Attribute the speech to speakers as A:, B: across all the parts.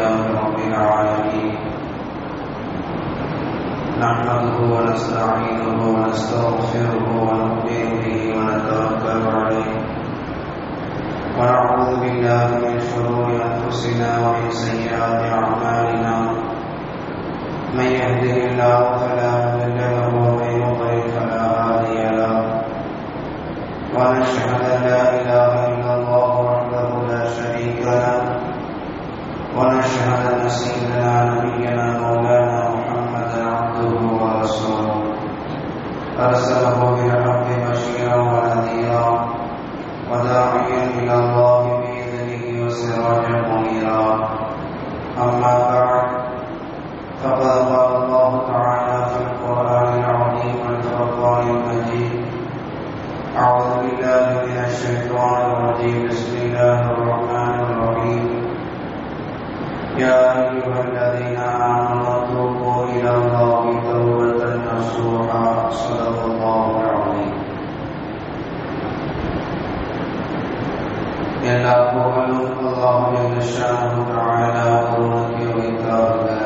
A: لله رب العالمين نحمده ونستعينه ونستغفره ونؤمن به ونتوكل عليه ونعوذ بالله من شرور انفسنا ومن سيئات اعمالنا من يهده الله فلا مضل له ومن يضلل فلا هادي له ونشهد ان لا اله الا الله وحده لا شريك له ونشهد ان سيدنا نبينا مولانا محمدا عبده ورسوله ارسله بالحق بشيرا ونذيرا وداعيا الى الله باذنه وسراجا منيرا اما بعد فقد قال الله تعالى في القران العظيم والفرقان المجيد اعوذ بالله من الشيطان الرجيم بسم الله الرحمن الرحيم يا أيها الذين آمنوا توبوا إلى الله توبة نصوحا صدق الله العظيم எல்லா புகழும் அல்லாஹ் ஷானு தஆலா ஒருவனுக்கு வைத்தார்கள்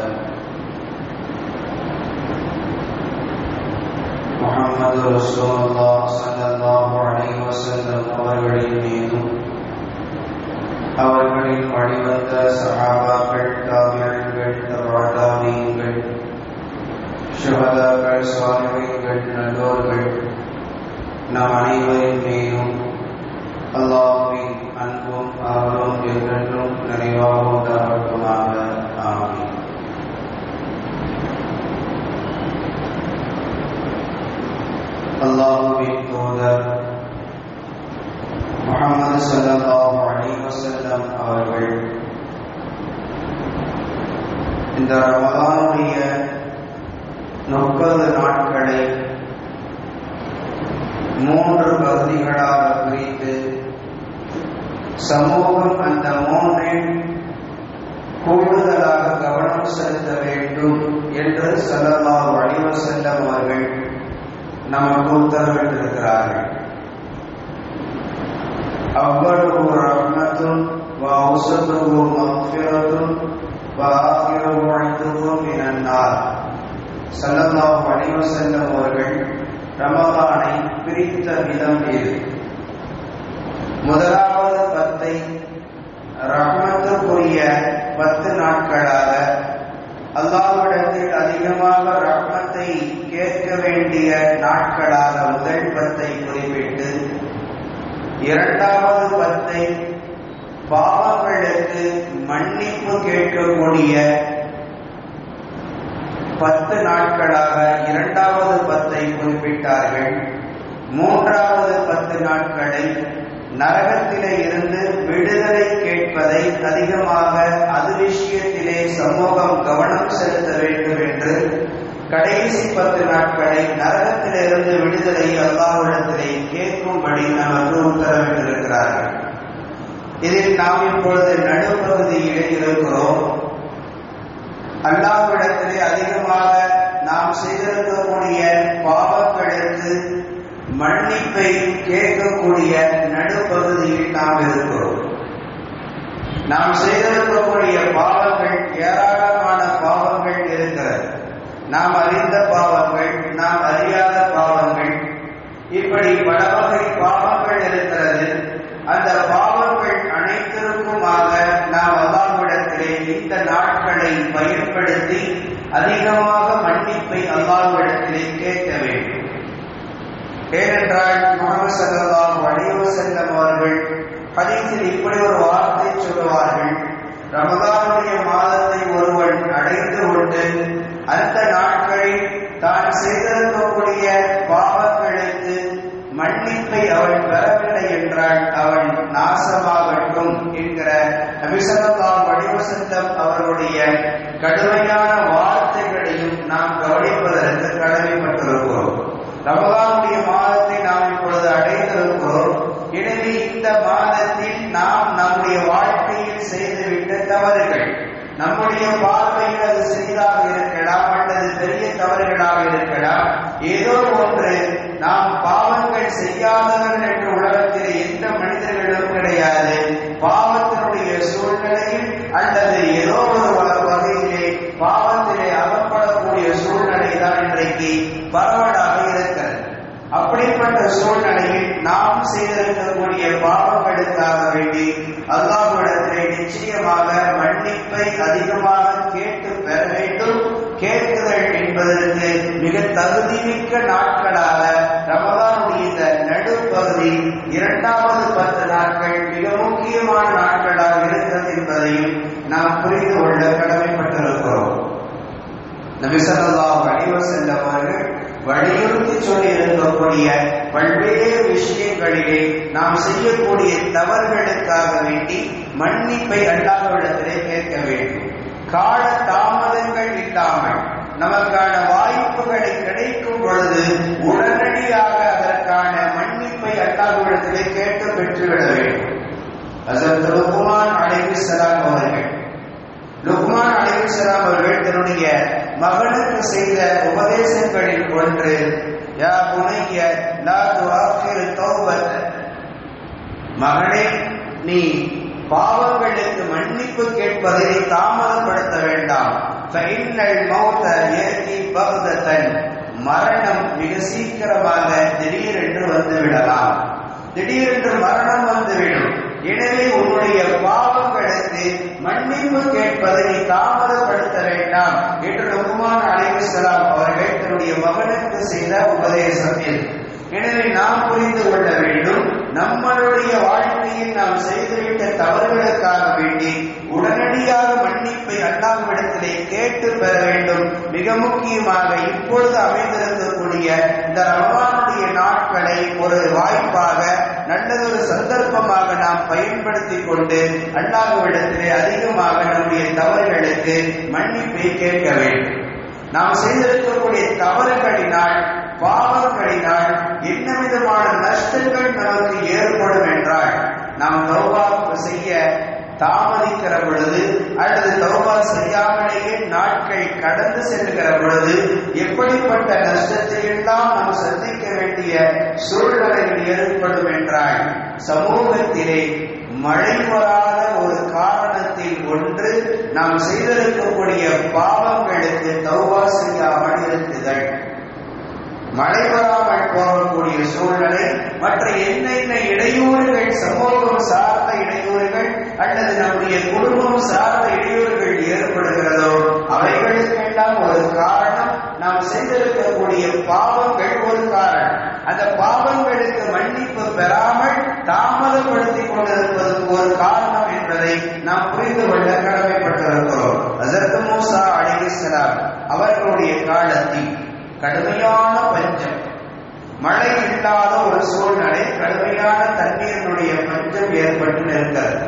A: முஹம்மது ரசூலுல்லாஹ் ஸல்லல்லாஹு அலைஹி வஸல்லம் அவர்களின் மீதும் அவர்களின் வழிவந்த சஹாபாக்கள் தாபியங்கள் தபாதாபியங்கள் சுகதாக்கள் சுவாமிகள் நல்லோர்கள் நம் அனைவரின் மீதும் அல்லாஹுவின் அன்பும் அருளும் என்றென்றும் நிறைவாக உண்டாகட்டுமாக ஆமீன் அல்லாஹுவின் தூதர் முகமது சல்லாஹு அலி வசல்லம் அவர்கள் இந்த ரமதானுடைய முப்பது நாட்களை மூன்று பகுதிகளாக பிரித்து சமூகம் அந்த மூன்றில் கூடுதலாக கவனம் செலுத்த வேண்டும் என்று சல்லல்லாஹு அலைஹி வஸல்லம் அவர்கள் நமக்கு உத்தரவிட்டிருக்கிறார்கள் أوله رحمة وأوسطه مغفرة وآخره عتق من النار சல்லல்லாஹு அலைஹி வஸல்லம் அவர்கள் ரமலானை பிரித்த விதம் இது முதலாவது பத்தை ரஹ்மத்துக்குரிய பத்து நாட்களாக அல்லாஹ்விடத்தில் அதிகமாக ரஹ்மத்தை கேட்க வேண்டிய நாட்களாக முதல் பத்தை குறிப்பிட்டு இரண்டாவது பத்தை பாவங்களுக்கு மன்னிப்பு கேட்கக்கூடிய பத்து நாட்களாக இரண்டாவது பத்தை குறிப்பிட்டார்கள் மூன்றாவது பத்து நாட்களை நரகத்திலே இருந்து விடுதலை கேட்பதை அதிகமாக அது விஷயத்திலே சமூகம் கவனம் செலுத்த வேண்டும் என்று கடைசி பத்து நாட்களை நரகத்திலிருந்து விடுதலை அல்லாஹ்விடத்திலே கேட்கும்படி நமக்கு உத்தரவிட்டிருக்கிறார்கள் இதில் நாம் இப்பொழுது நடுப்பகுதியிலே இருக்கிறோம் அல்லாஹ்விடத்திலே அதிகமாக நாம் செய்திருக்கக்கூடிய பாவங்களுக்கு மன்னிப்பை கேட்கக்கூடிய நடுப்பகுதியில் நாம் இருக்கிறோம் நாம் செய்திருக்கக்கூடிய பாவங்கள் ஏராளமான பாவங்கள் இருக்கிறது நாம் அறிந்த பாவங்கள் நாம் அறியாத பாவங்கள் இப்படி பல வகை பாவங்கள் இருக்கிறது அந்த பாவங்கள் அனைத்திற்குமாக நாம் அல்லாஹ்விடத்திலே இந்த நாட்களை பயன்படுத்தி அதிகமாக மன்னிப்பை அல்லாஹ்விடத்திலே கேட்க வேண்டும் ஏனென்றால் முகமது சல்லாஹ் அலைஹி செல்லம் அவர்கள் ஹதீஸில் இப்படி ஒரு வார்த்தை சொல்லுவார்கள் ரமதானுடைய மாதத்தை ஒருவன் அடைந்து கொண்டு அந்த நாட்களில் தான் செய்திருக்கக்கூடிய பாவங்களுக்கு மன்னிப்பை அவன் பெறவில்லை என்றால் அவன் நாசமாகட்டும் என்கிற நபிசல்லாம் வடிவசந்தம் அவருடைய கடுமையான வார்த்தைகளையும் நாம் கவனிப்பதற்கு கடமைப்பட்டிருக்கிறோம் ரமலானுடைய மாதத்தை நாம் இப்பொழுது அடைந்திருக்கிறோம் எனவே இந்த மாதத்தில் நாம் நம்முடைய வாழ்க்கையில் செய்துவிட்ட தவறுகள் நம்முடைய பார்வையில் அது சிறிதாக இருக்கலாம் அல்லது பெரிய தவறுகளாக இருக்கலாம் ஏதோ ஒன்று நாம் பாவங்கள் செய்யாதவர்கள் என்ற உலகத்தில் எந்த மனிதர்களும் கிடையாது பாவத்தினுடைய சூழ்நிலையில் அல்லது ஏதோ ஒரு சூழ்நிலையில் நாம் செய்திருக்கக்கூடிய பாவங்களுக்காக வேண்டி அல்லாஹ்விடத்திலே நிச்சயமாக மன்னிப்பை அதிகமாக கேட்டு பெற வேண்டும் கேட்குதல் என்பதற்கு மிக தகுதிமிக்க நாட்களாக ரமதானுடைய இந்த நடுப்பகுதி இரண்டாவது பத்து நாட்கள் மிக முக்கியமான நாட்களாக இருக்கிறது என்பதையும் நாம் புரிந்து கொள்ள கடமைப்பட்டிருக்கிறோம் நபி ஸல்லல்லாஹு அலைஹி வஸல்லம் அவர்கள் வலியுறுத்தி சொல்லி இருக்கக்கூடிய பல்வேறு விஷயங்களிலே நாம் செய்யக்கூடிய தவறுகளுக்காக வேண்டி மன்னிப்பை அல்லாஹ்விடத்திலே கேட்க வேண்டும் கால தாமதங்கள் இல்லாமல் நமக்கான வாய்ப்புகளை கிடைக்கும் பொழுது உடனடியாக அதற்கான மன்னிப்பை அல்லாஹ்விடத்திலே கேட்டு பெற்றுவிட வேண்டும் ஹஸரத் லுக்மான் அலைஹிஸ்ஸலாம் அவர்கள் லுக்மான் அலைஹிஸ்ஸலாம் அவர்கள் தன்னுடைய மகனுக்கு செய்த உபதேசங்களில் ஒன்று யா புனைய லா துஆக்கிர் தௌபத் மகனே நீ பாவங்களுக்கு மன்னிப்பு கேட்பதை நீ தாமதப்படுத்த வேண்டாம் ஃபைனல் மௌத ஏகி பக்தத்தன் மரணம் மிக சீக்கிரமாக திடீரென்று வந்து விடலாம் திடீரென்று மரணம் வந்துவிடும் எனவே உன்னுடைய பாவங்களுக்கு மன்னிப்பு கேட்பதை நீ தாமதப்படுத்த வேண்டாம் என்று லுக்மான் அலைஹிஸ்ஸலாம் அவர்கள் தன்னுடைய மகனுக்கு செய்த உபதேசம் இது எனவே நாம் புரிந்து கொள்ள வேண்டும் நம்மளுடைய வாழ்க்கையில் நாம் செய்துவிட்ட தவறுகளுக்காக வேண்டி உடனடியாக மன்னிப்பை அல்லாஹ்விடத்திலே கேட்டு பெற வேண்டும் மிக முக்கியமாக இப்பொழுது அமைந்திருக்கக்கூடிய இந்த ரமலானுடைய நாட்களை ஒரு வாய்ப்பாக நல்லதொரு சந்தர்ப்பமாக நாம் பயன்படுத்திக் கொண்டு அல்லாஹ்விடத்திலே அதிகமாக நம்முடைய தவறுகளுக்கு மன்னிப்பை கேட்க வேண்டும் நாம் செய்திருக்கக்கூடிய தவறுகளினால் பாவங்களினால் என்ன விதமான நஷ்டங்கள் நமக்கு ஏற்படும் என்றால் நாம் தௌபா செய்ய தாமதிக்கிற பொழுது அல்லது தௌபா செய்யாமலேயே நாட்கள் கடந்து செல்கிற பொழுது எப்படிப்பட்ட நஷ்டத்தை எல்லாம் நாம் சந்திக்க வேண்டிய சூழ்நிலைகள் ஏற்படும் என்றால் சமூகத்திலே மழை வராத ஒரு காரணத்தில் ஒன்று நாம் செய்திருக்கக்கூடிய பாவங்களுக்கு தௌபா செய்யாமல் இருக்குதல் மழை வராமல் போகக்கூடிய சூழ்நிலை மற்ற என்னென்ன இடையூறுகள் சமூகம் சார்ந்த இடையூறுகள் அல்லது நம்முடைய குடும்பம் சார்ந்த இடையூறுகள் ஏற்படுகிறதோ அவைகளுக்கெல்லாம் ஒரு காரணம் நாம் செய்திருக்கக்கூடிய பாவங்கள் ஒரு காரணம் அந்த பாவங்களுக்கு மன்னிப்பு பெறாமல் தாமதப்படுத்திக் கொண்டிருப்பதற்கு ஒரு காரணம் என்பதை நாம் புரிந்து கொள்ள கடமைப்பட்டிருக்கிறோம் அதற்கு மூசா அலிஸ்லாம் அவர்களுடைய காலத்தில் கடுமையான பஞ்சம் மழை இல்லாத ஒரு சூழ்நிலை கடுமையான தண்ணீரினுடைய பஞ்சம் ஏற்பட்டு நிற்கிறது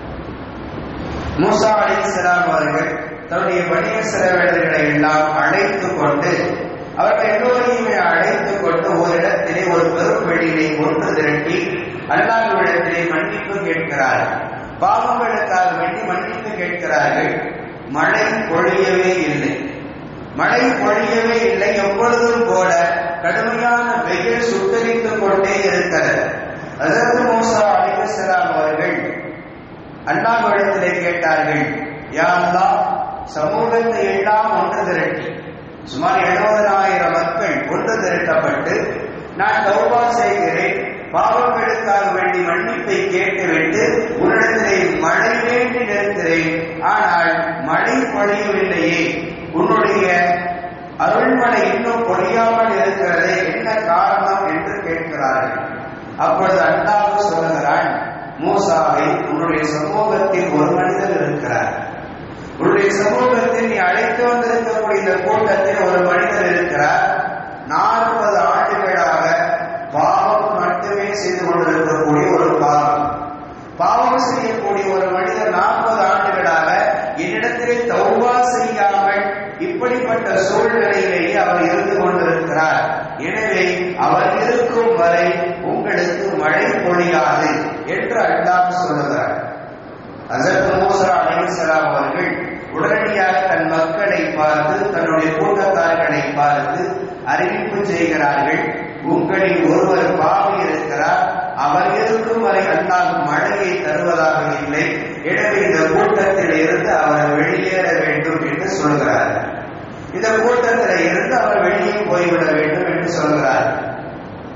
A: மூசா அலிஸ்லாம் அவர்கள் தன்னுடைய வணிக செலவினர்களை எல்லாம் அழைத்து கொண்டு அவர்கள் எல்லோரையுமே அழைத்துக் கொண்டு ஓரிடத்திலே ஒரு பெரும் வெளியிலே ஒன்று திரட்டி அல்லாஹ்விடத்திலே மன்னிப்பு கேட்கிறார்கள் பாவங்களுக்காக வேண்டி மன்னிப்பு கேட்கிறார்கள் மழை பொழியவே இல்லை மழை பொழியவே இல்லை எப்பொழுதும் போல கடுமையான வெயில் சுட்டரித்துக் கொண்டே இருக்கிறது அதற்கு மூசா அலிவசலாம் அவர்கள் அண்ணாவிடத்திலே கேட்டார்கள் யா அல்லாஹ் சமூகத்தை எல்லாம் ஒன்று திரட்டி சுமார் எழுபதனாயிரம் மக்கள் ஒன்று திரட்டப்பட்டு நான் தௌபா செய்கிறேன் பாவங்களுக்காக வேண்டி மன்னிப்பை கேட்டுவிட்டு உன்னிடத்திலே மழை வேண்டி நிற்கிறேன் ஆனால் மழை பொழியவில்லையே உன்னுடைய அருள்மழை இன்னும் பொழியாமல் இருக்கிறதே என்ன காரணம் என்று கேட்கிறார்கள் அப்பொழுது அல்லாஹ் சொல்லுகிறான் மூசாவை உன்னுடைய சமூகத்தில் ஒரு மனிதர் இருக்கிறார் உன்னுடைய சமூகத்தில் நீ அழைத்து வந்திருக்கக்கூடிய இந்த கூட்டத்தில் ஒரு மனிதர் இருக்கிறார் நாற்பது ஆண்டுகளாக பாவம் மட்டுமே செய்து கொண்டிருக்கக்கூடிய ஒரு பாவம் பாவம் செய்யக்கூடிய ஒரு மனிதர் நாற்பது ஆண்டுகளாக என்னிடத்திலே தௌபா செய்யாமல் இப்படிப்பட்ட சூழ்நிலையிலேயே அவர் இருந்து கொண்டிருக்கிறார் எனவே அவர் இருக்கும் வரை உங்களுக்கு மழை பொழியாது என்று அல்லாஹ் சொல்லுகிறார் அசத் மூசா அலிசலாம் அவர்கள் உடனடியாக தன் மக்களை பார்த்து தன்னுடைய கூட்டத்தார்களை பார்த்து அறிவிப்பு செய்கிறார்கள் உங்களில் ஒருவர் பாவி இருக்கிறார் அவர் இருக்கும் வரை அல்லாஹ் மழையை தருவதாக இல்லை எனவே இந்த கூட்டத்தில் இருந்து அவர் வெளியேற வேண்டும் என்று சொல்கிறார் இந்த கூட்டத்தில் இருந்து அவர் வெளியே போய்விட வேண்டும் என்று சொல்கிறார்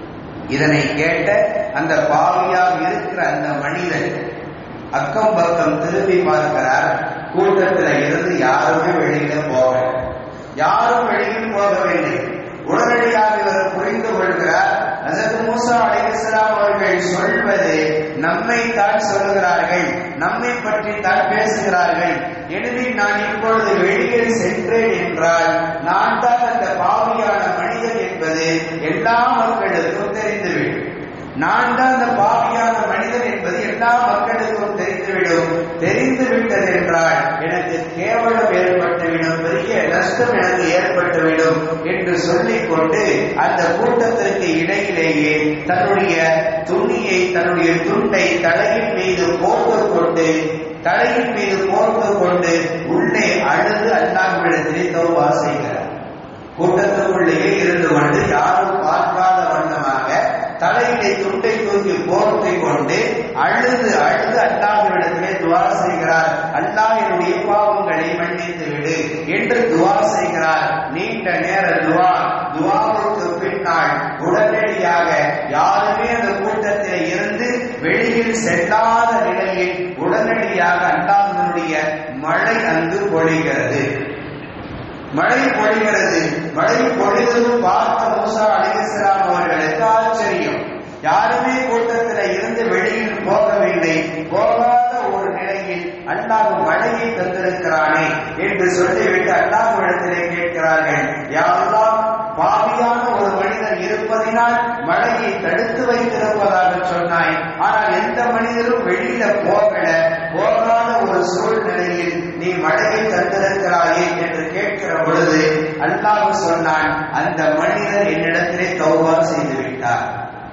A: இதனை கேட்ட அந்த பாவியாக இருக்கிற அந்த மனிதன் அக்கம் பக்கம் திரும்பி பார்க்கிறார் கூட்டத்தில் இருந்து யாருமே வெளியில போக யாரும் வெளியில் போகவில்லை உடனடியாக இவர் புரிந்து கொள்கிறார் அதற்கு மூசா அலைஹிஸ்ஸலாம் அவர்கள் சொல்வது நம்மை தான் சொல்லுகிறார்கள் நம்மை பற்றி தான் பேசுகிறார்கள் எனவே நான் இப்பொழுது வெளியே சென்றேன் என்றால் நான் தான் அந்த பாவியான மனிதன் என்பது எல்லா மக்களுக்கும் தெரிந்துவிடும் நான் தான் அந்த பாவியான மனிதன் என்பது எல்லா மக்களுக்கும் தெரிந்துவிடும் தெரிந்து விட்டது என்றால் எனக்கு கேவலம் ஏற்பட்டுவிடும் பெரிய நஷ்டம் எனக்கு ஏற்பட்டுவிடும் என்று சொல்லிக் கொண்டு அந்த கூட்டத்திற்கு இடையிலேயே தன்னுடைய துணியை தன்னுடைய துண்டை தலையின் மீது போட்டுக் கொண்டு தலையின் மீது போட்டுக் கொண்டு உள்ளே அழுது அல்லாஹ்விடத்திலே தௌபா செய்கிறார் கூட்டத்துக்குள்ளேயே இருந்து கொண்டு யாரும் பார்க்காத வண்ணமாக தலையிலே துண்டை தூக்கி போர்த்தை கொண்டு அழுது அழுது அல்லாஹ்விடத்திலே துவா செய்கிறார் அல்லாஹ் என்னுடைய பாவங்களை மன்னித்து விடு என்று துவா செய்கிறார் நீண்ட நேர துவா துவாவுக்கு பின்னால் உடனடியாக யாருமே அந்த கூட்டத்தில் இருந்து வெளியில் செல்லாத நிலையில் உடனடியாக அல்லாஹ்வினுடைய மழை அங்கு பொழிகிறது மழை பொழிகிறது மழை பொழிவதும் பார்த்த மூசா அலிகலாம் அவர்களுக்கு ஆச்சரியம் யாருமே கூட்டத்தில் இருந்து வெளியில் போகவில்லை போகாத ஒரு நிலையில் அல்லாஹ் மழையை தந்திருக்கிறானே என்று சொல்லிவிட்டு அல்லாஹ்விடத்திலே கேட்கிறார்கள் யாரெல்லாம் பாவியான ஒரு மனிதன் இருப்பதினால் மழையை தடுத்து வைத்திருப்பதாக சொன்னாய் ஆனால் எந்த மனிதரும் வெளியில போகல போகாத ஒரு சூழ்நிலையில் நீ மழையை தந்திருக்கிறாயே என்று கேட்கிற பொழுது அல்லாஹ் சொன்னான் அந்த மனிதர் என்னிடத்திலே தௌபா செய்து விட்டார்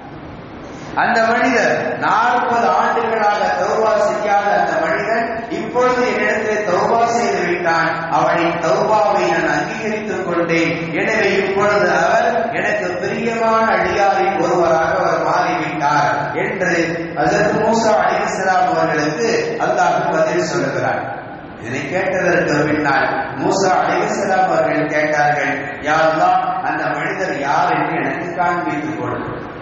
A: அந்த மனிதர் நாற்பது ஆண்டுகளாக தௌபா செய்யாத அந்த மனிதன் இப்பொழுது என்னிடத்திலே தௌபா செய்து விட்டான் அவனின் தௌபாவை நான் அங்கீகரித்துக் கொண்டேன் எனவே இப்பொழுது அவர் எனக்கு பிரியமான அடியாரின் ஒருவராக அவர் மாறிவிட்டார் என்று அதற்கு மூசா அலிஸ்லாம் அவர்களுக்கு அல்லாஹ் பதில் சொல்லுகிறார் இதை கேட்டதற்கு பின்னால் மூசா அலிஸ்லாம் அவர்கள் கேட்டார்கள் யாரெல்லாம் அந்த மனிதர் யார் என்று எனக்கு காண்பித்துக் கொள்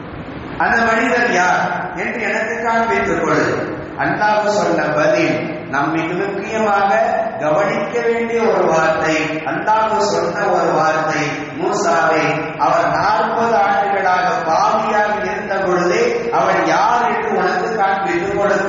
A: அந்த மனிதர் யார் என்று எனக்கு காண்பித்துக் கொள் அல்லாஹ் சொன்ன பதில் நம் மிக முக்கியமாக கவனிக்க வேண்டிய ஒரு வார்த்தை அல்லாஹ் சொன்ன ஒரு வார்த்தை மூசாவே அவர் நாற்பது ஆண்டுகளாக பாவியாக இருந்த பொழுதே அவர் யார் என்று உனக்கு காண்பித்து கொடுக்க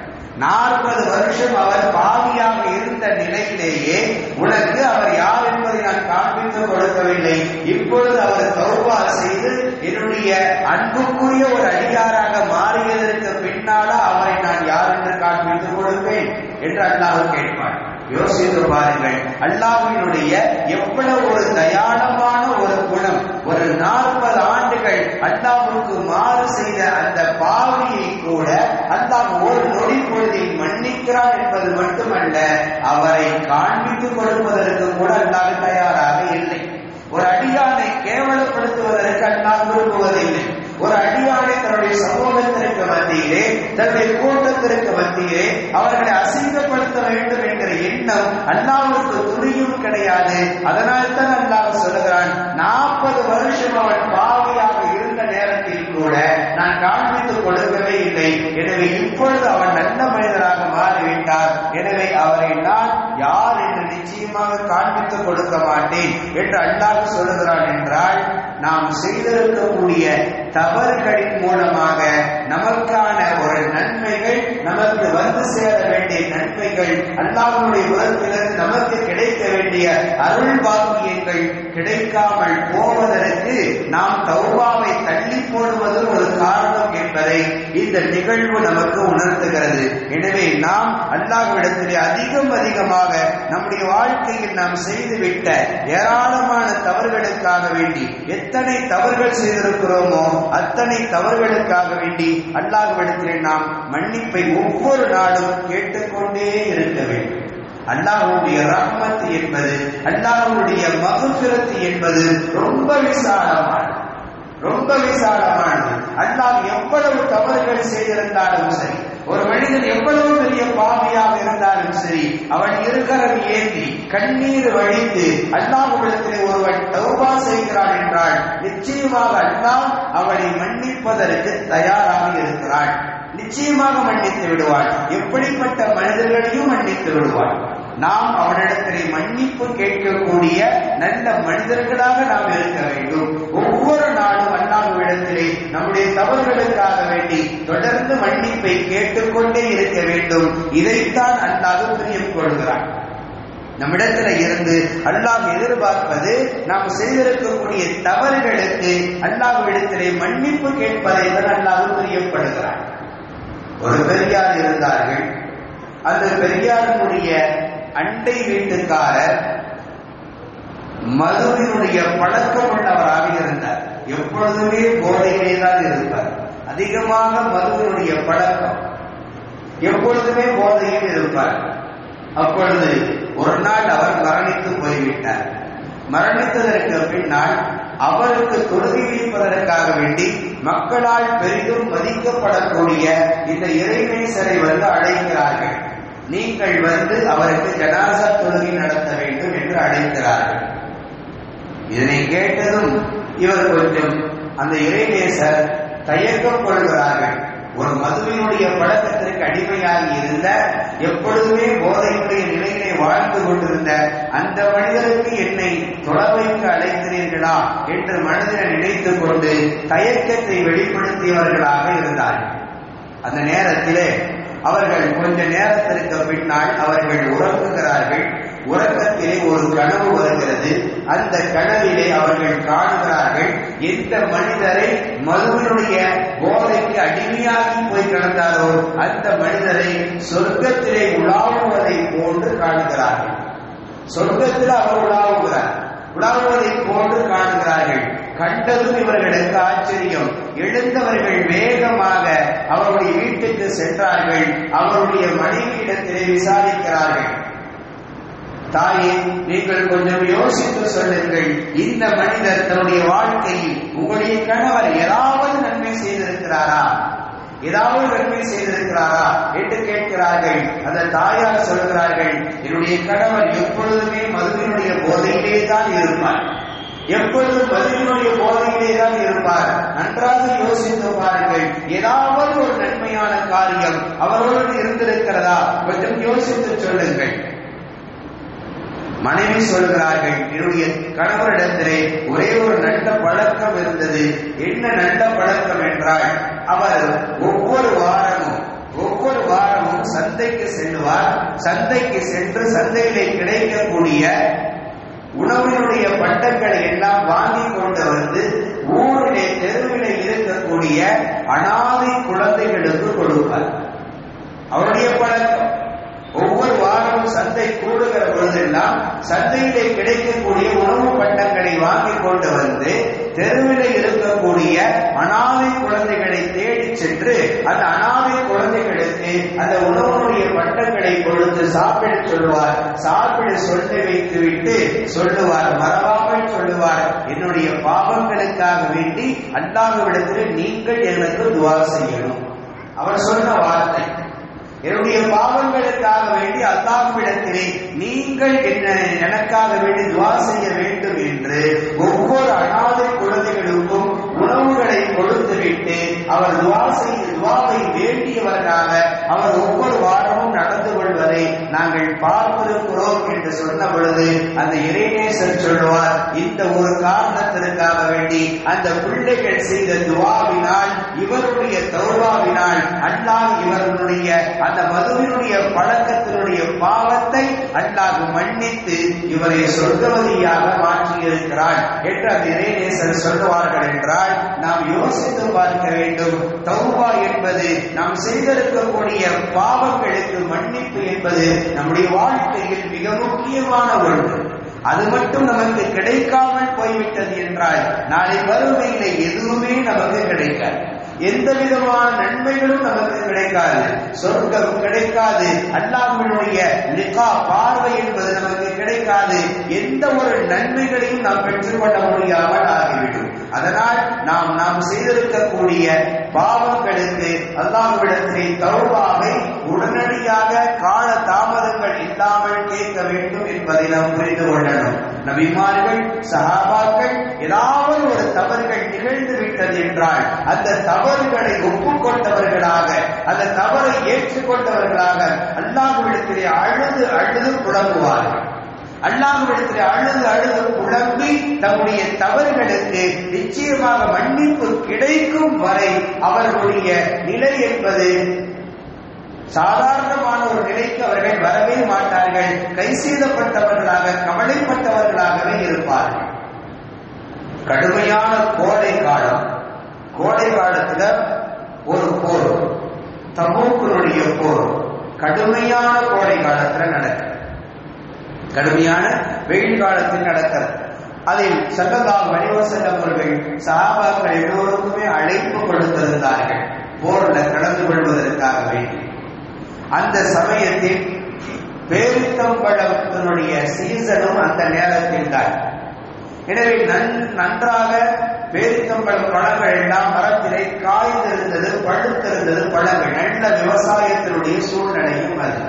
A: நாற்பது வருஷம் அவர் பாவியாக இருந்த நிலையிலேயே உனக்கு அவர் யார் என்பதை நான் காண்பித்து கொடுக்கவில்லை இப்பொழுது அவர் தௌபா செய்து என்னுடைய அன்புக்குரிய ஒரு அடியாராக மாறியதற்கு பின்னால அவரை நான் யார் என்று காண்பித்து கொடுப்பேன் என்று அல்லாஹ் கேட்பான் யோசித்து பாருங்கள் அல்லாஹினுடைய எவ்வளவு ஒரு தயாளமான ஒரு குணம் ஒரு நாற்பது ஆண்டுகள் அல்லாஹுக்கு மாறு செய்த அந்த பாவியை கூட அல்லாஹ் ஒரு நொடி பொழுதில் மன்னிக்கிறான் என்பது மட்டுமல்ல அவரை காண்பித்துக் கொடுப்பதற்கு கூட அல்லாஹ் தயாராக இல்லை ஒரு அடியானை கேவலப்படுத்துவதற்கு அல்லாஹ் விரும்புவதில்லை ஒரு அடியானை தன்னுடைய சமூகத்திற்கு மத்தியிலே தன்னுடைய கூட்டத்திற்கு மத்தியிலே அவர்களை அசிங்கப்படுத்த வேண்டும் என்கிற எண்ணம் அல்லாவுக்கு துணியும் கிடையாது அதனால் தான் அல்லாஹ் சொல்லுகிறான் நாற்பது வருஷம் அவன் பாவியாக இருந்த நேரத்தில் கூட நான் காண்பித்து கொடுக்கவே இல்லை எனவே இப்பொழுது அவன் நல்ல மனிதராக மாறிவிட்டார் எனவே அவரை நான் யார் என்று நிச்சயமாக காண்பித்து கொடுக்க மாட்டேன் என்று அல்லாஹ் சொல்லுகிறான் என்றால் நாம் செய்திருக்கக்கூடிய தவறுகளின் மூலமாக நமக்கான ஒரு நன்மைகள் நமக்கு வந்து சேர வேண்டிய நன்மைகள் அல்லாஹ்வுடைய உலகத்திலிருந்து நமக்கு கிடைக்க வேண்டிய அருள் பாக்கியங்கள் கிடைக்காமல் போவதற்கு நாம் தௌபாவை தள்ளி போடுவது ஒரு காரணம் என்பதை இந்த நிகழ்வு நமக்கு உணர்த்துகிறது எனவே நாம் அல்லாஹ்விடத்திலே அதிகம் அதிகமாக நம்முடைய வாழ்க்கையில் நாம் செய்துவிட்ட ஏராளமான தவறுகளுக்காக வேண்டி எத்தனை தவறுகள் செய்திருக்கிறோமோ அத்தனை தவறுகளுக்காக வேண்டி அல்லாஹ்விடத்திலே நாம் மன்னிப்பை ஒவ்வொரு நாளும் கேட்டுக்கொண்டே இருக்க வேண்டும் அல்லாஹ்வுடைய ரஹ்மத் என்பது அல்லாஹ்வுடைய மகுபிரத்து என்பது ரொம்ப விசாலமானது ரொம்ப விசாலமானது அல்லாஹ் எவ்வளவு தவறுகள் செய்திருந்தாலும் சரி ஒரு மனிதன் எவ்வளவு பெரிய பாவியாக இருந்தாலும் சரி அவன் இருகரம் ஏந்தி கண்ணீர் வழித்து அல்லாஹ்விடத்திலே ஒருவன் தௌபா செய்கிறான் என்றால் நிச்சயமாக அல்லாஹ் அவனை மன்னிப்பதற்கு தயாராக இருக்கிறான் நிச்சயமாக மன்னித்து விடுவான் எப்படிப்பட்ட மனிதர்களையும் மன்னித்து விடுவான் நாம் அவனிடத்திலே மன்னிப்பு கேட்கக்கூடிய நல்ல மனிதர்களாக நாம் இருக்க வேண்டும் ஒவ்வொரு நாளும் அல்லாஹ்விடத்திலே நம்முடைய தவறுகளுக்காக வேண்டி தொடர்ந்து மன்னிப்பை கேட்டுக்கொண்டே இருக்க வேண்டும் இதைத்தான் அல்லாஹ் பிரியம் கொள்கிறான் நம்மிடத்துல இருந்து அல்லாஹ் எதிர்பார்ப்பது நாம் செய்திருக்கக்கூடிய தவறுகளுக்கு அல்லாஹ்விடத்திலே மன்னிப்பு கேட்பதை தான் அல்லாஹ் பிரியப்படுகிறான் ஒரு பெரியார் இருந்தார்கள் அந்த பெரியாரினுடைய அண்டை வீட்டுக்காரர் மதுவினுடைய பழக்கம் உள்ளவராக இருந்தார் எப்பொழுதுமே போதையிலே தான் இருப்பார் அதிகமாக மதுவினுடைய பழக்கம் எப்பொழுதுமே போதையில் இருப்பார் அப்பொழுது ஒரு நாள் அவர் மரணித்து போய்விட்டார் மரணித்ததற்கு பின்னால் அவருக்கு தொழுகை வைப்பதற்காக வேண்டி மக்களால் பெரிதும் மதிக்கப்படக்கூடிய இந்த இறைநேசரை வந்து அழைக்கிறார்கள் நீங்கள் வந்து அவருக்கு ஜனாசா தொழுகை நடத்த வேண்டும் என்று அழைக்கிறார்கள் இதனை கேட்டதும் இவர் கொஞ்சம் அந்த இறைநேசர் தயக்கம் கொள்கிறார்கள் ஒரு மதுவினுடைய பழக்கத்திற்கு அடிமையாகி இருந்த எப்பொழுதுமே போதையுடைய நிலையிலே வாழ்ந்து கொண்டிருந்த அந்த மனிதருக்கு என்னை தொலைவைக்கு அழைக்கிறீர்களா என்று மனதில் நினைத்துக் கொண்டு தயக்கத்தை வெளிப்படுத்தியவர்களாக இருந்தார்கள் அந்த நேரத்திலே அவர்கள் கொஞ்ச நேரத்திற்கு பின்னால் அவர்கள் உறங்குகிறார்கள் உறக்கத்திலே ஒரு கனவு வருகிறது அந்த கனவிலே அவர்கள் காணுகிறார்கள் எந்த மனிதரை மதுவினுடைய போதைக்கு அடிமையாகி போய் கிடந்தாரோ அந்த மனிதரை சொர்க்கத்திலே உலாவுவதை போன்று காணுகிறார்கள் சொர்க்கத்தில் அவர் உலாவுகிறார் உலாவுவதை போன்று காணுகிறார்கள் கண்டதும் இவர்களுக்கு ஆச்சரியம் எழுந்தவர்கள் வேகமாக அவருடைய வீட்டுக்கு சென்றார்கள் அவருடைய மனைவியிடத்திலே விசாரிக்கிறார்கள் தாயே நீங்கள் கொஞ்சம் யோசித்து சொல்லுங்கள் இந்த மனிதர் தன்னுடைய வாழ்க்கையில் உங்களுடைய கணவர் ஏதாவது நன்மை செய்திருக்கிறாரா ஏதாவது நன்மை செய்திருக்கிறாரா என்று கேட்கிறார்கள் அந்த தாயார் சொல்கிறார்கள் என்னுடைய கணவர் எப்பொழுதுமே மதுவினுடைய போதையிலே தான் இருப்பார் எப்பொழுதும் மதுவினுடைய போதையிலே தான் இருப்பார் நன்றாக யோசித்து பாருங்கள் ஏதாவது ஒரு நன்மையான காரியம் அவரோடு இருந்திருக்கிறதா கொஞ்சம் யோசித்து சொல்லுங்கள் மனைவி சொல்கிறார்கள் என்னுடைய கணவரிடத்திலே ஒரே ஒரு நல்ல பழக்கம் இருந்தது என்ன நல்ல பழக்கம் என்றால் அவர் ஒவ்வொரு வாரமும் ஒவ்வொரு வாரமும் சந்தைக்கு செல்லுவார் சந்தைக்கு சென்று சந்தையிலே கிடைக்கக்கூடிய உணவினுடைய பட்டங்களை எல்லாம் வாங்கி கொண்டு வந்து ஊரிலே தெருவிலே இருக்கக்கூடிய அனாதை குழந்தைகளுக்கு கொடுப்பார் அவருடைய பழக்கம் ஒவ்வொரு வாரமும் சந்தை கூடுகிற பொழுதெல்லாம் சந்தையிலே கிடைக்கக்கூடிய உணவு பண்டங்களை வாங்கி கொண்டு வந்து தெருவில் இருக்கக்கூடிய அனாதை குழந்தைகளை தேடி சென்று அந்த அனாதை குழந்தைகளுக்கு அந்த உணவுடைய பண்டங்களை கொடுத்து சாப்பிட சொல்லுவார் சாப்பிட சொல்லி வைத்து விட்டு சொல்லுவார் மறவாமல் சொல்லுவார் என்னுடைய பாவங்களுக்காக வேண்டி அல்லாஹ்விடத்தில் நீங்கள் எனக்கு துவா செய்யணும் அவர் சொன்ன வார்த்தை என்னுடைய பாவங்களுக்காக வேண்டி அல்லாஹ்விடத்திலே நீங்கள் என்ன எனக்காக வேண்டி துவா செய்ய வேண்டும் என்று ஒவ்வொரு அனாதை குழந்தைகளுக்கும் உணவுகளை கொடுத்துவிட்டு அவர் துவா செய்ய துவாவை வேண்டியவர்களாக அவர் ஒவ்வொரு வாரமும் நடந்து கொள்வதை நாங்கள் பார்த்திருக்கிறோம் என்று சொன்ன பொழுது அந்த இறைநேசர் சொல்லுவார் இந்த ஒரு காரணத்திற்காக வேண்டி அந்த பிள்ளைகள் செய்த துவாவினால் இவருடைய தௌபாவினால் அல்லாஹ் இவர்களுடைய அந்த மதுவினுடைய பழக்கத்தினுடைய பாவத்தை அல்லாஹ் மன்னித்து இவரை சொர்க்கவதியாக மாற்றியிருக்கிறார் என்று அந்த இறைநேசர் சொல்லுவார்கள் என்றால் நாம் யோசித்து பார்க்க வேண்டும் தௌபா என்பது நாம் செய்திருக்கக்கூடிய பாவங்களுக்கு மன்னிப்பு என்பது நம்முடைய வாழ்க்கையில் மிக முக்கியமான ஒன்று அது மட்டும் நமக்கு கிடைக்காமல் போய்விட்டது என்றால் நாளை வறுமையில எதுவுமே நமக்கு கிடைக்காது எந்த விதமான நன்மைகளும் நமக்கு கிடைக்காது சொர்க்கம் கிடைக்காது அல்லாஹ்வினுடைய லிகா பார்வை என்பது நமக்கு கிடைக்காது எந்த ஒரு நன்மைகளையும் நாம் பெற்றுக்கொள்ள முடியாமல் ஆகிவிடும் அதனால் நாம் நாம் செய்திருக்கக்கூடிய பாவங்களுக்கு அல்லாஹ்விடத்திலே தௌபாவை உடனடியாக கால தாம வேண்டும் என்பதை நாம் புரிந்து கொள்ளணும் நபிமார்கள் சஹாபாக்கள் ஏதாவது ஒரு தவறுகள் நிகழ்ந்து விட்டது என்றால் அந்த தவறுகளை ஒப்புக்கொண்டவர்களாக அந்த தவறை ஏற்றுக்கொண்டவர்களாக அல்லாஹ்விடத்திலே அழுது அழுது புலம்புவார்கள் அல்லாஹ்விடத்திலே அழுது அழுது புலம்பி தம்முடைய தவறுகளுக்கு நிச்சயமாக மன்னிப்பு கிடைக்கும் வரை அவர்களுடைய நிலை என்பது சாதாரணமான ஒரு நிலைக்கு அவர்கள் வரவே மாட்டார்கள் கை செய்தப்பட்டவர்களாக கவலைப்பட்டவர்களாகவே இருப்பார்கள் கடுமையான கோடை காலம் கோடை காலத்துல ஒரு போர் தமூக்கனுடைய போர் கடுமையான கோடை காலத்துல நடக்குது கடுமையான வெயில் காலத்தில் நடக்கிறது அதில் சல்லல்லாஹு அலைஹி வஸல்லம் அவர்கள் சஹாபாக்கள் எல்லோருக்குமே அழைப்பு கொடுத்திருந்தார்கள் போர்ல கலந்து கொள்வதற்காக வேண்டி அந்த சமயத்தில் பேரித்தம்பழத்தினுடைய சீசனும் அந்த நேரத்தில் தான் எனவே நன்- நன்றாக பேரித்தம்பழம் பழங்கள் எல்லாம் மரத்திலே காய்ந்திருந்தது பழுத்திருந்தது பழங்கள் நல்ல விவசாயத்தினுடைய சூழ்நிலையும் அது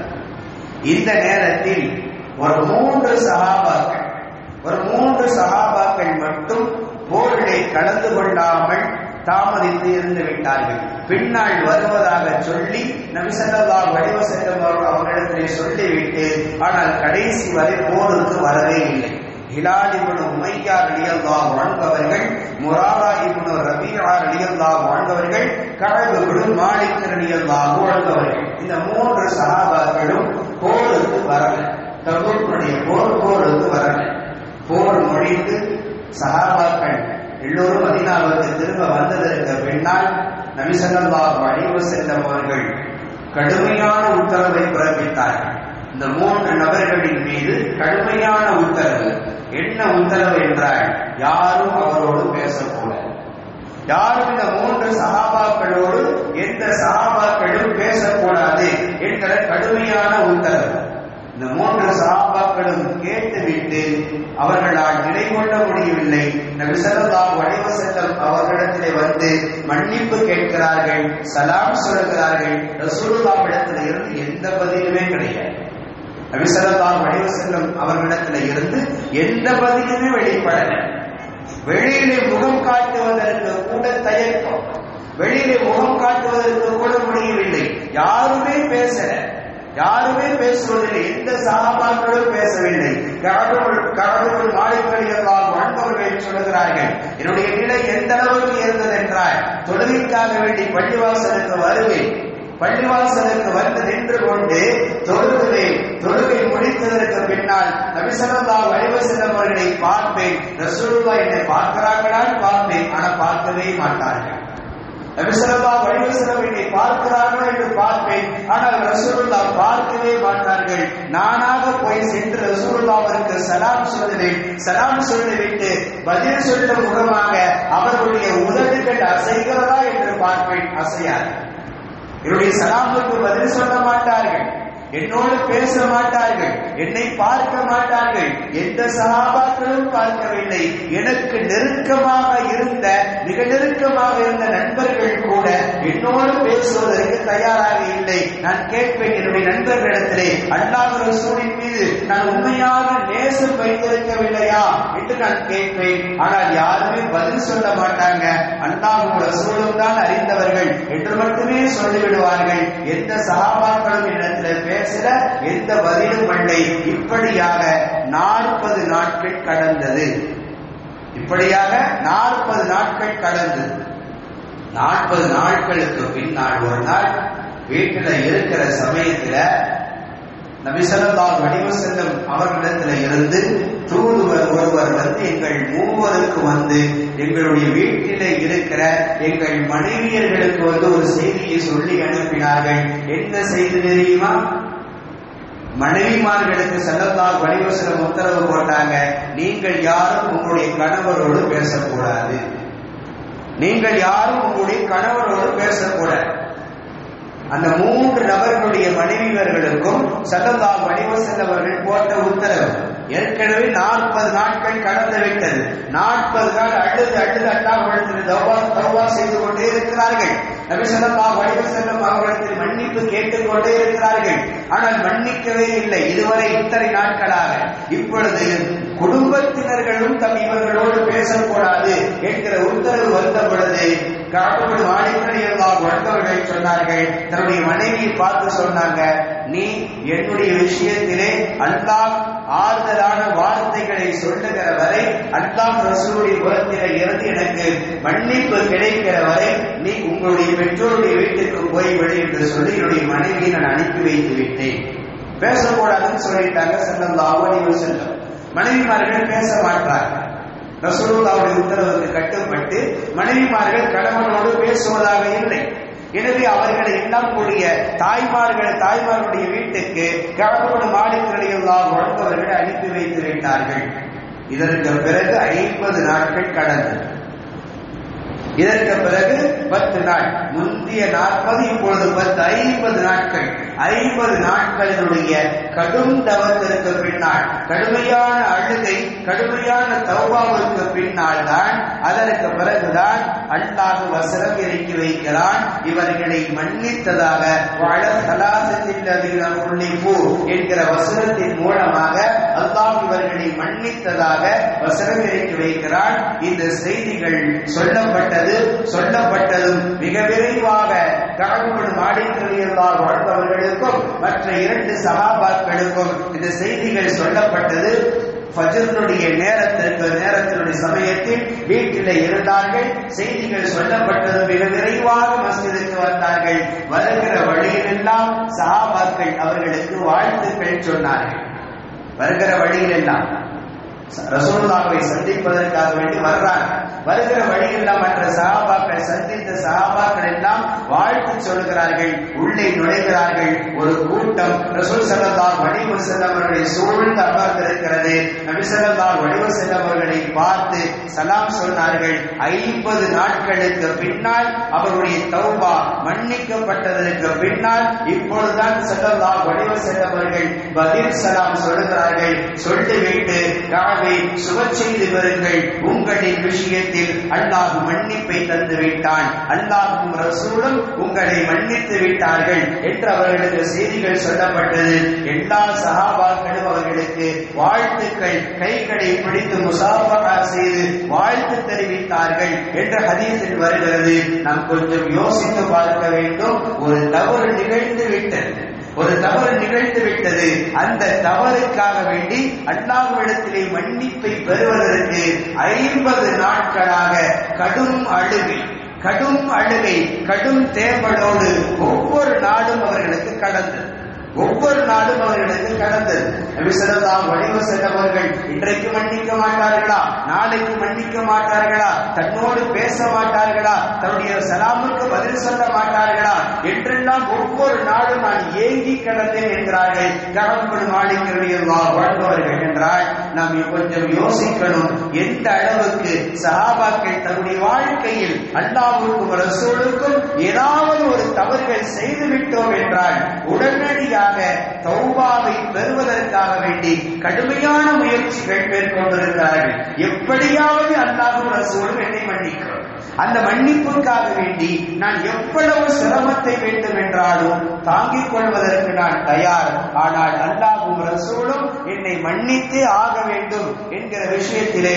A: இந்த நேரத்தில் ஒரு மூன்று சகாபாக்கள் ஒரு மூன்று சகாபாக்கள் மட்டும் போரிலே கலந்து கொள்ளாமல் தாமதித்து இருந்து விட்டார்கள் பின்னால் வருவதாக சொல்லி நபிசல்லா வடிவ செல்லும் அவர்களிடத்திலே சொல்லிவிட்டு ஆனால் கடைசி வரை போருக்கு வரவே இல்லை ஹிலால் இப்னு உமையா ரலியல்லாஹு அன்ஹு அவர்கள் முராரா இப்னு ரபீஆ ரலியல்லாஹு அன்ஹு அவர்கள் கஅப் இப்னு மாலிக் ரலியல்லாஹு அன்ஹு அவர்கள் இந்த மூன்று சஹாபாக்களும் போருக்கு வரல தபூக்குடைய போர் போருக்கு வரல போர் முடிந்து சஹாபாக்கள் எல்லோரும் மதீனாவுக்கு திரும்ப வந்ததற்கு பின்னால் நபி ஸல்லல்லாஹு அலைஹி வஸல்லம் அவர்கள் கடுமையான உத்தரவை பிறப்பித்தார்கள் இந்த மூன்று நபர்களின் மீது கடுமையான உத்தரவு என்ன உத்தரவு என்றால் யாரும் அவரோடு பேசக்கூடாது யாரும் இந்த மூன்று சகாபாக்களோடு எந்த சகாபாக்களும் பேசக்கூடாது என்கிற கடுமையான உத்தரவு இந்த மூன்று சகாபாக்களும் கேட்டுவிட்டு அவர்களால் நிலை கொள்ள முடியவில்லை நபி ஸல்லல்லாஹு அலைஹி வஸல்லம் அவர்களிடத்திலே வந்து மன்னிப்பு கேட்கிறார்கள் சலாம் சொல்கிறார்கள் ரசூலுல்லாஹ்விடத்திலே இருந்து எந்த பதிலுமே கிடையாது நபி ஸல்லல்லாஹு அலைஹி வஸல்லம் அவர்களிடத்திலே இருந்து எந்த பதிலுமே வெளிப்படல வெளியிலே முகம் காட்டுவதற்கு கூட தயக்கம் வெளியிலே முகம் காட்டுவதற்கு கூட முடியவில்லை யாருமே பேசல யாருமே பேசுவதில்லை எந்த சகாபாக்களும் பேசவில்லை கடவுள் கடவுள் மாளிகளில் எல்லாம் வாழ்ந்தவர்கள் சொல்லுகிறார்கள் என்னுடைய நிலை எந்த அளவுக்கு இருந்தது என்றால் தொழுகைக்காக வேண்டி பள்ளிவாசலுக்கு வருவேன் பள்ளிவாசலுக்கு வந்து நின்று கொண்டு தொழுகிறேன் தொழுகை முடித்ததற்கு பின்னால் நபிசல்லா வடிவசல்லம் அவர்களை பார்ப்பேன் ரசூலுல்லா என்னை பார்க்கிறார்களால் பார்ப்பேன் ஆனா பார்க்கவே மாட்டார்கள் நபிசல்லா வடிவசல்லம் என்னை பார்க்கிறார்கள் என்று பார்ப்பேன் ஆனால் ரசூலுல்லா பார்க்கவே மாட்டார்கள் நானாக போய் சென்று ரசூலுல்லாவிற்கு சலாம் சொல்லுவேன் சலாம் சொல்லிவிட்டு பதில் சொல்ல முகமாக அவர்களுடைய உதடுகள் அசைகிறதா என்று பார்ப்பேன் அசையாது என்னுடைய சலாமுக்கு பதில் சொல்ல மாட்டார்கள் என்னோடு பேச மாட்டார்கள் என்னை பார்க்க மாட்டார்கள் எந்த சகாபாக்களும் பார்க்கவில்லை எனக்கு நெருக்கமாக இருந்த மிக நெருக்கமாக இருந்த நண்பர்கள் கூட என்னோடு பேசுவதற்கு தயாராக இல்லை நான் கேட்பேன் என்னுடைய நண்பர்களிடத்திலே அல்லாஹ் ரசூலின் மீது நான் உண்மையாக நேசம் வைத்திருக்கவில்லையா என்று நான் கேட்பேன் ஆனால் யாருமே பதில் சொல்ல மாட்டாங்க அல்லாஹ் ரசூலும் தான் அறிந்தவர்கள் என்று மட்டுமே சொல்லிவிடுவார்கள் எந்த சகாபாக்களும் இடத்துல பேசல எந்த பதிலும் இல்லை இப்படியாக நாற்பது நாட்கள் கடந்தது இப்படியாக நாற்பது நாட்கள் கடந்தது நாற்பது நாட்களுக்கு பின்னால் ஒரு நாள் வீட்டுல இருக்கிற சமயத்துல நபிசல்லாஹ் வடிவ செல்லும் அவர்களிடத்துல இருந்து தூதுவர் ஒருவர் வந்து எங்கள் மூவருக்கு வந்து எங்களுடைய வீட்டிலே இருக்கிற எங்கள் மனைவியர்களுக்கு வந்து ஒரு செய்தியை சொல்லி அனுப்பினார்கள் என்ன செய்தி தெரியுமா மனைவிமார்களுக்கு செல்லத்தால் வடிவசலம் உத்தரவு போட்டாங்க நீங்கள் யாரும் உங்களுடைய கணவரோடு பேசக்கூடாது நீங்கள் யாரும் உங்களுடைய கணவரோடு பேசக்கூடாது அந்த மூன்று நபர்களுடைய மனைவியர்களுக்கும் சல்லல்லாஹு அலைஹி வஸல்லம் அவர்கள் போட்ட உத்தரவு ஏற்கனவே நாற்பது நாட்கள் கடந்து விட்டது நாற்பது நாள் அழுது அழுது அல்லாஹ்விடத்தில் தௌபா தௌபா செய்து கொண்டே இருக்கிறார்கள் நபி ஸல்லல்லாஹு அலைஹி வஸல்லம் அவர்களிடத்தில் மன்னிப்பு கேட்டுக்கொண்டே இருக்கிறார்கள் ஆனால் மன்னிக்கவே இல்லை இதுவரை இத்தனை நாட்களாக இப்பொழுது குடும்பத்தினர்களும் தம் இவர்களோடு பேசக்கூடாது என்கிற உத்தரவு வந்த பொழுது காப்பப்படும் மாணிக்கடி எல்லாம் வந்தவர்கள் சொன்னார்கள் தன்னுடைய மனைவியை பார்த்து சொன்னாங்க நீ என்னுடைய விஷயத்திலே அல்லாஹ் ஆறுதலான வார்த்தைகளை சொல்லுகிற வரை அல்லாஹ் ரசூலுடைய புறத்தில இருந்து எனக்கு மன்னிப்பு கிடைக்கிற வரை நீ உங்களுடைய பெற்றோருடைய வீட்டுக்கு போய்விடு என்று சொல்லி என்னுடைய மனைவியை நான் அனுப்பி வைத்து விட்டேன் பேசக்கூடாதுன்னு சொல்லிட்டாங்க செல்லம் அலைஹி செல்லம் மனைவிமார்கள் பேச மாட்டாங்க ரசூலுல்லாவுடைய உத்தரவுக்கு கட்டுப்பட்டு மனைவிமார்கள் கணவனோடு பேசுவதாக இல்லை எனவே அவர்களை எல்லாம் கூடிய தாய்மார்கள் தாய்மார்களுடைய வீட்டுக்கு கணவனோடு மாடுகளை எல்லாம் வளர்ந்தவர்கள் அனுப்பி வைத்து விட்டார்கள் இதற்கு பிறகு ஐம்பது நாட்கள் கடந்தது இதற்கு பிறகு பத்து நாள் முந்தைய நாற்பது இப்பொழுது பத்து ஐம்பது நாட்கள் ஐம்பது நாட்களினுடைய கடும் தவத்திற்கு பின்னால் கடுமையான அழுகை கடுமையான தௌபாவுக்கு பின்னால் தான் அதற்கு பிறகுதான் அல்லாஹ் வசனம் இறக்கி வைக்கிறான் இவர்களை மன்னித்ததாக வாழ சலாசத்தில் என்கிற வசனத்தின் மூலமாக அல்லாஹ் இவர்களை மன்னித்ததாக வசனம் இறக்கி வைக்கிறான் இந்த செய்திகள் சொல்லப்பட்டது சொல்லப்பட்டதும் மிக விரைவாக கணவன் மாடிக்கலியல்லால் வாழ்ந்தவர்களுக்கும் மற்ற இரண்டு சகாபாக்களுக்கும் இந்த செய்திகள் சொல்லப்பட்டது ஃபஜ்ருடைய நேரத்திற்கு நேரத்தினுடைய சமயத்தில் வீட்டிலே இருந்தார்கள் செய்திகள் சொல்லப்பட்டது மிக விரைவாக மஸ்ஜிதுக்கு வந்தார்கள் வருகிற வழியிலெல்லாம் சஹாபாக்கள் அவர்களுக்கு வாழ்த்துக்கள் சொன்னார்கள் வருகிற வழியிலெல்லாம் ரசூலுல்லாவை சந்திப்பதற்காக வேண்டி வர்றாங்க வருகிற வழியெல்லாம் மற்ற சகாபாக்கள் சந்தித்த சகாபாக்கள் எல்லாம் வாழ்த்து சொல்கிறார்கள் உள்ளே நுழைகிறார்கள் ஒரு கூட்டம் ரசூல் சல்லல்லாஹ் வடிவு செல்லவர்களை சூழ்ந்து அமர்ந்திருக்கிறது நபி ஸல்லல்லாஹு வடிவு செல்லவர்களை பார்த்து சலாம் சொன்னார்கள் ஐம்பது நாட்களுக்கு பின்னால் அவருடைய தௌபா மன்னிக்கப்பட்டதற்கு பின்னால் இப்பொழுதுதான் செல்லல்லாஹ் வடிவு செல்லவர்கள் பதில் சலாம் சொல்கிறார்கள் சொல்லிவிட்டு காவை சுப செய்து வருங்கள் உங்களின் விஷயத்தில் அல்லாஹ் மன்னிப்பை தந்து விட்டான் அல்லாஹும் ரசூலும் உங்களை மன்னித்து விட்டார்கள் என்று அவர்களுக்கு செய்திகள் சொல்லப்பட்டது எல்லா சகாபாக்களும் அவர்களுக்கு வாழ்த்துக்கள் கைகளை பிடித்து முசாஃபகா செய்து வாழ்த்து தெரிவித்தார்கள் என்ற ஹதீஸில் வருகிறது நாம் கொஞ்சம் யோசித்து பார்க்க வேண்டும் ஒரு தவறு நிகழ்ந்து விட்டது ஒரு தவறு நிகழ்ந்து விட்டது அந்த தவறுக்காக வேண்டி அல்லாஹ்விடத்திலே மன்னிப்பை பெறுவதற்கு ஐம்பது நாட்களாக கடும் அழுகை கடும் அழுகை கடும் தேம்பலோடு ஒவ்வொரு நாடும் அவர்களுக்கு கடந்தது ஒவ்வொரு நாடும் அவர்களுக்கு கடந்தது நபிசல்லாம் வடிவு சென்றவர்கள் இன்றைக்கு மன்னிக்க மாட்டார்களா நாளைக்கு மன்னிக்க மாட்டார்களா தன்னோடு பேச மாட்டார்களா தன்னுடைய சலாமுக்கு பதில் சொல்ல மாட்டார்களா என்றெல்லாம் ஒவ்வொரு நாளும் நான் ஏங்கி கிடந்தேன் என்கிறார்கள் கரம்பு மாளிகையுடைய வாழ்பவர்கள் என்றால் நாம் கொஞ்சம் யோசிக்கணும் எந்த அளவுக்கு சஹாபாக்கள் தன்னுடைய வாழ்க்கையில் அல்லாவுக்கும் ரசூலுக்கும் ஏதாவது ஒரு தவறுகள் செய்துவிட்டோம் என்றால் உடனடியாக தௌபாவை பெறுவதற்காக வேண்டி கடுமையான முயற்சிகள் மேற்கொண்டிருக்கிறார்கள் எப்படியாவது அல்லாஹும் ரசூலும் என்னை மன்னிக்கிறோம் அந்த மன்னிப்புக்காக வேண்டி நான் எவ்வளவு சிரமத்தை வேண்டும் என்றாலும் தாங்கிக் கொள்வதற்கு நான் தயார் ஆனால் அல்லாஹும் ரசூலும் என்னை மன்னித்தே ஆக வேண்டும் என்கிற விஷயத்திலே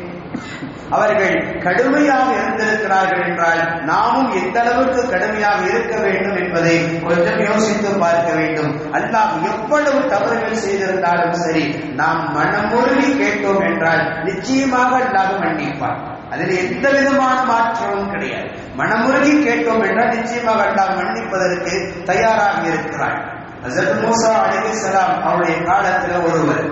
A: அவர்கள் கடுமையாக இருந்திருக்கிறார்கள் என்றால் நாமும் எந்த அளவுக்கு கடுமையாக இருக்க வேண்டும் என்பதை கொஞ்சம் யோசித்து பார்க்க வேண்டும் அல்லாஹ் எவ்வளவு தவறுகள் செய்திருந்தாலும் சரி நாம் மனமுருகி கேட்டோம் என்றால் நிச்சயமாக அல்லாஹ் மன்னிப்பார் அதில் எந்த விதமான மாற்றமும் கிடையாது மனமுருகி கேட்டோம் என்றால் நிச்சயமாக அல்லாஹ் மன்னிப்பதற்கு தயாராக இருக்கிறார் ஹசரத் மூசா அலிசலாம் அவருடைய காலத்தில் ஒருவர்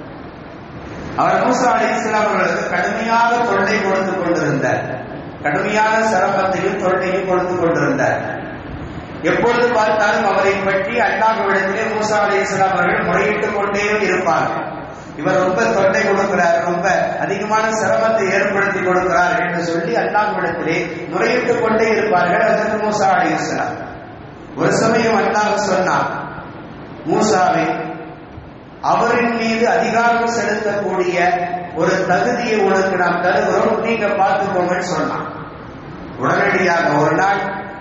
A: அவர் மூசா அலி இஸ்லாம் அவர்களுக்கு கடுமையாக தொல்லை கொடுத்து கொண்டிருந்தார் கடுமையான சிரமத்தையும் தொல்லையும் கொடுத்து கொண்டிருந்தார் எப்பொழுது பார்த்தாலும் அவரை பற்றி அல்லாஹ்விடத்திலே மூசா அலி இஸ்லாம் அவர்கள் முறையிட்டுக் கொண்டே இருப்பார்கள் இவர் ரொம்ப தொல்லை கொடுக்கிறார் ரொம்ப அதிகமான சிரமத்தை ஏற்படுத்தி கொடுக்கிறார் என்று சொல்லி அல்லாஹ்விடத்திலே முறையிட்டுக் கொண்டே இருப்பார்கள் அதற்கு மூசா அலி இஸ்லாம் ஒரு சமயம் அல்லாஹ் சொன்னார் மூசாவை அவரின் மீது அதிகாரம் செலுத்தக்கூடிய ஒரு தகுதியை உனக்கு நாம் தருகிறோம் நீங்க பார்த்துக்கோங்கன்னு சொன்னான் உடனடியாக ஒரு நாள்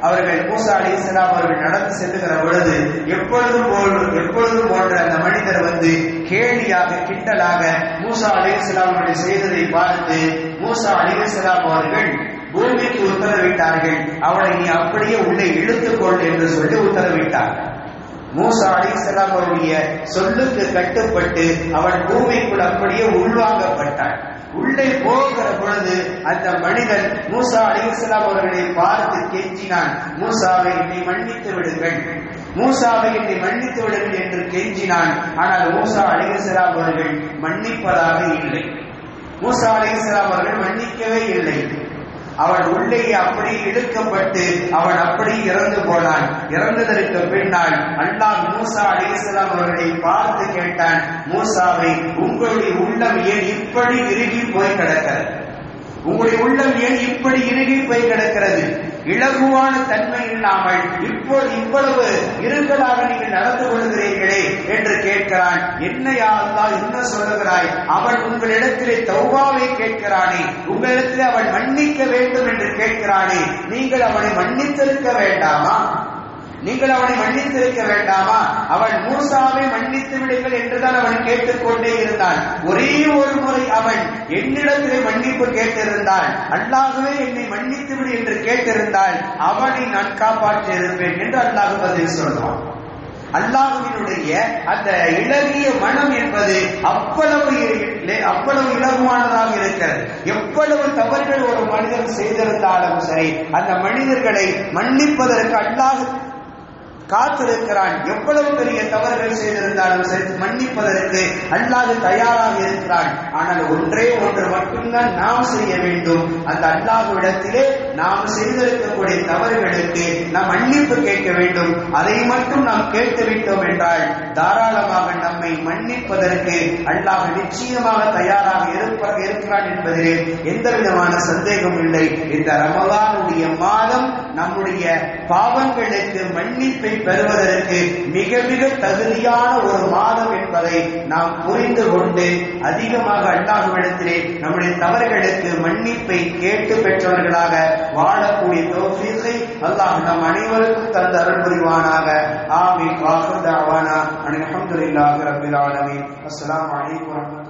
A: அவர்கள் மூசா அலி இஸ்லாம் அவர்கள் நடந்து செல்லுகிற பொழுது எப்பொழுதும் போல் எப்பொழுதும் போன்ற அந்த மனிதர் வந்து கேலியாக கிண்டலாக மூசா அலி இஸ்லாம் அவர்கள் செய்ததை பார்த்து மூசா அலி இஸ்லாம் அவர்கள் பூமிக்கு உத்தரவிட்டார்கள் அவனை நீ அப்படியே உள்ளே இழுத்துக்கொள் என்று சொல்லி உத்தரவிட்டார்கள் மூசா அலிசலாம் அவருடைய சொல்லுக்கு கட்டுப்பட்டு அவன் பூமிக்குள் அப்படியே உள்வாங்கப்பட்டான் உள்ளே போகிற பொழுது அந்த மனிதன் மூசா அலிசலாம் அவர்களை பார்த்து கெஞ்சினான் மூசாவை என்னை மன்னித்து விடுங்கள் மூசாவை என்னை மன்னித்து விடுங்கள் என்று கெஞ்சினான் ஆனால் மூசா அலிசலாம் அவர்கள் மன்னிப்பதாக இல்லை மூசா அலிசலாம் அவர்கள் மன்னிக்கவே இல்லை அவன் உள்ளே அப்படி இழுக்கப்பட்டு அவன் அப்படி இறந்து போனான் இறந்ததற்கு பின்னால் அல்லாஹ் மூசா அலிஸ்லாம் அவர்களை பார்த்து கேட்டான் மூசாவை உங்களுடைய உள்ளம் ஏன் இப்படி இறுகி போய் கிடக்கிறது உங்களுடைய உள்ளம் ஏன் இப்படி இறுகி போய் கிடக்கிறது இலகுவான தன்மை இல்லாமல் இப்போது இவ்வளவு இருங்களாக நீங்கள் நடந்து கொள்கிறீர்களே என்று கேட்கிறான் என்னையா அல்லா என்ன சொல்லுகிறாய் அவன் உங்களிடத்திலே தௌபாவை கேட்கிறானே உங்களிடத்திலே அவன் மன்னிக்க வேண்டும் என்று கேட்கிறானே நீங்கள் அவனை மன்னித்திருக்க வேண்டாமா நீங்கள் அவனை மன்னித்திருக்க வேண்டாமா அவன் மூசாவை மன்னித்து விடுங்கள் என்றுதான் அவன் கேட்டுக்கொண்டே இருந்தான் ஒரே ஒரு முறை அவன் என்னிடத்திலே மன்னிப்பு கேட்டிருந்தான் அல்லாகவே என்னை மன்னித்து விடு என்று கேட்டிருந்தால் அவனை நான் காப்பாற்றி இருப்பேன் என்று அல்லாஹ் பதில் சொல்வான் அல்லாஹுவினுடைய அந்த இளகிய மனம் என்பது அவ்வளவு அவ்வளவு இலகுவானதாக இருக்கிறது எவ்வளவு தவறுகள் ஒரு மனிதன் செய்திருந்தாலும் சரி அந்த மனிதர்களை மன்னிப்பதற்கு அல்லாஹ் காத்திருக்கிறான் எவ்வளவு பெரிய தவறுகள் செய்திருந்தாலும் சரி மன்னிப்பதற்கு அல்லாது தயாராக இருக்கிறான் ஆனால் ஒன்றே ஒன்று மட்டும்தான் நாம் செய்ய வேண்டும் அந்த அல்லாஹுவிடத்திலே நாம் செய்திருக்கக்கூடிய தவறுகளுக்கு நாம் மன்னிப்பு கேட்க வேண்டும் அதை மட்டும் நாம் கேட்டு விட்டோம் என்றால் தாராளமாக நம்மை மன்னிப்பதற்கு அல்லாஹ் நிச்சயமாக தயாராக இருப்ப இருக்கிறான் என்பதிலே எந்த விதமான சந்தேகம் இல்லை இந்த ரமலானுடைய மாதம் நம்முடைய பாவங்களுக்கு மன்னிப்பை பெறுவதற்கு மிக மிக தகுதியான ஒரு மாதம் என்பதை நாம் புரிந்து கொண்டு அதிகமாக அல்லாஹுவிடத்திலே நம்முடைய தவறுகளுக்கு மன்னிப்பை கேட்டு பெற்றவர்களாக வாழக்கூடிய தோஃபீஸை அல்லாஹ் நம் அனைவருக்கும் தந்த அருள் புரிவானாக ஆமீன் வாஹர் தாவானா அல்ஹம்துலில்லாஹி ரப்பில் ஆலமீன் அஸ்ஸலாமு அலைக்கும்